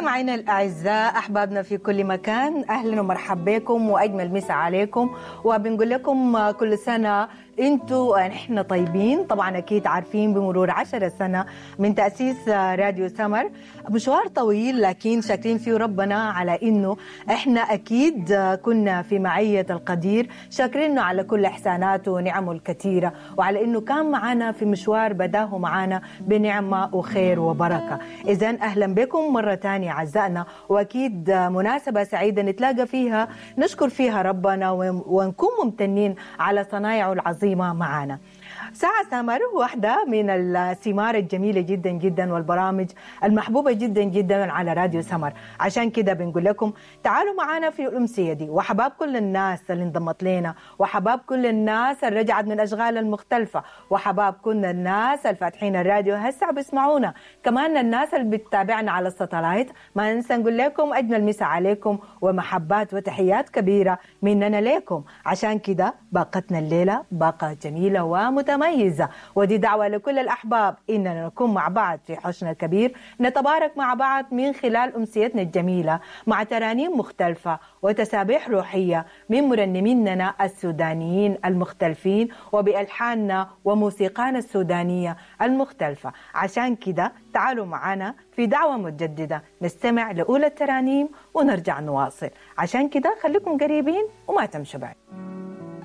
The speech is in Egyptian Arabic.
مستمعينا الاعزاء احبابنا في كل مكان اهلا ومرحبا بكم واجمل مسا عليكم وبنقول لكم كل سنه انتوا نحن طيبين طبعا اكيد عارفين بمرور عشرة سنه من تاسيس راديو سمر مشوار طويل لكن شاكرين فيه ربنا على انه احنا اكيد كنا في معيه القدير شاكرينه على كل احساناته ونعمه الكثيره وعلى انه كان معنا في مشوار بداه معنا بنعمه وخير وبركه اذا اهلا بكم مره ثانيه اعزائنا واكيد مناسبه سعيده نتلاقى فيها نشكر فيها ربنا ونكون ممتنين على صنايعه العظيمه معنا ساعة سمر واحدة من الثمار الجميلة جدا جدا والبرامج المحبوبة جدا جدا على راديو سمر عشان كده بنقول لكم تعالوا معنا في الأمسية دي وحباب كل الناس اللي انضمت لنا وحباب كل الناس اللي رجعت من الأشغال المختلفة وحباب كل الناس الفاتحين الراديو هسه بيسمعونا كمان الناس اللي بتتابعنا على الساتلايت ما ننسى نقول لكم أجمل مسا عليكم ومحبات وتحيات كبيرة مننا لكم عشان كده باقتنا الليلة باقة جميلة ومتميزة متميزة ودي دعوة لكل الأحباب إننا نكون مع بعض في حشنا الكبير نتبارك مع بعض من خلال أمسيتنا الجميلة مع ترانيم مختلفة وتسابيح روحية من مرنميننا السودانيين المختلفين وبألحاننا وموسيقانا السودانية المختلفة عشان كده تعالوا معنا في دعوة متجددة نستمع لأولى الترانيم ونرجع نواصل عشان كده خليكم قريبين وما تمشوا بعيد